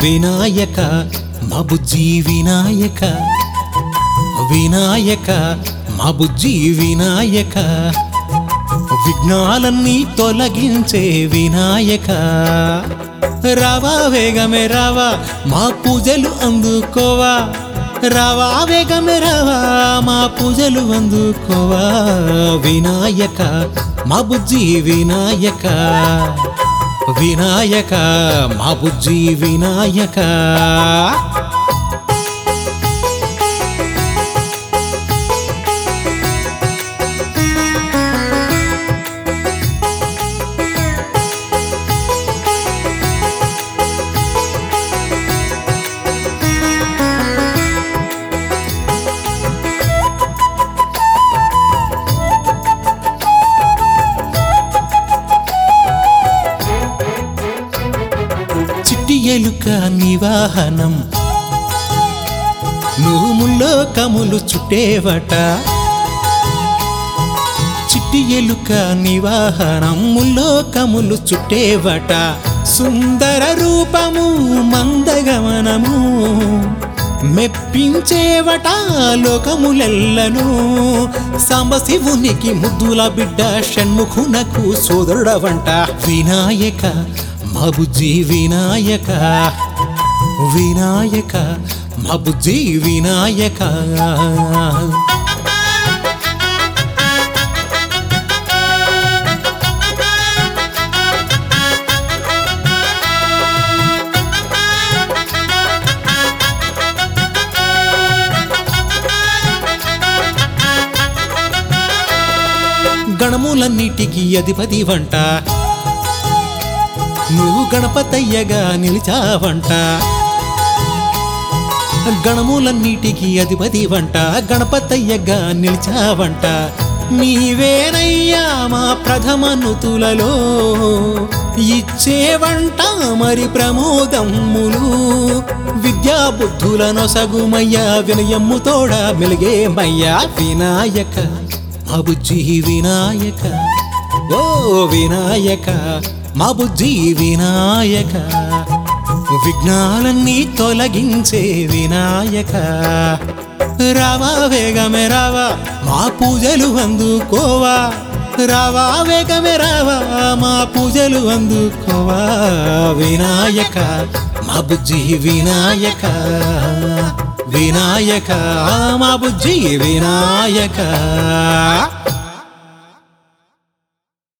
వినాయక మా బుజ్జి వినాయక వినాయక మా బుజ్జి వినాయక విఘ్నాలన్నీ తొలగించే వినాయక రావా వేగమే రావా మా పూజలు అందుకోవా రావా వేగమే రావా మా పూజలు అందుకోవా వినాయక మా బుజ్జి వినాయక వినాయక మా బుజ్జి వినాయక చిట్టి ఎలుక నివాహనం నువ్వు ముల్లో కములు చుట్టేవట చిట్టి ఎలుక నివాహనం ముల్లో కములు చుట్టేవట సుందర రూపము మందగమనము మెప్పించేవట లోకములెల్లను సాంబశివునికి ముద్దుల బిడ్డ షణ్ముఖునకు సోదరుడవంట వినాయక మా బుజ్జి వినాయక వినాయక మా బుజ్జి వినాయక గణములన్నిటికీ అధిపతి వంట నువ్వు గణపతయ్యగా నిలిచావంట గణములన్నిటికీ అధిపతి వంట గణపతయ్యగా నిలిచావంట నీవేనయ్యా మా ప్రథమ నుతులలో ఇచ్చేవంట మరి ప్రమోదమ్ములు విద్యా బుద్ధులను సగుమయ్యా వినయమ్ము తోడ మెలిగేమయ్యా వినాయక మా బుజ్జి వినాయక ఓ వినాయక మా బుజ్జి వినాయక విఘ్నాలన్నీ తొలగించే వినాయక రావా వేగమే రావా మా పూజలు అందుకోవా రావా వేగమే రావా మా పూజలు అందుకోవా వినాయక మా బుజ్జి వినాయక వినాయక మా బుజ్జి వినాయక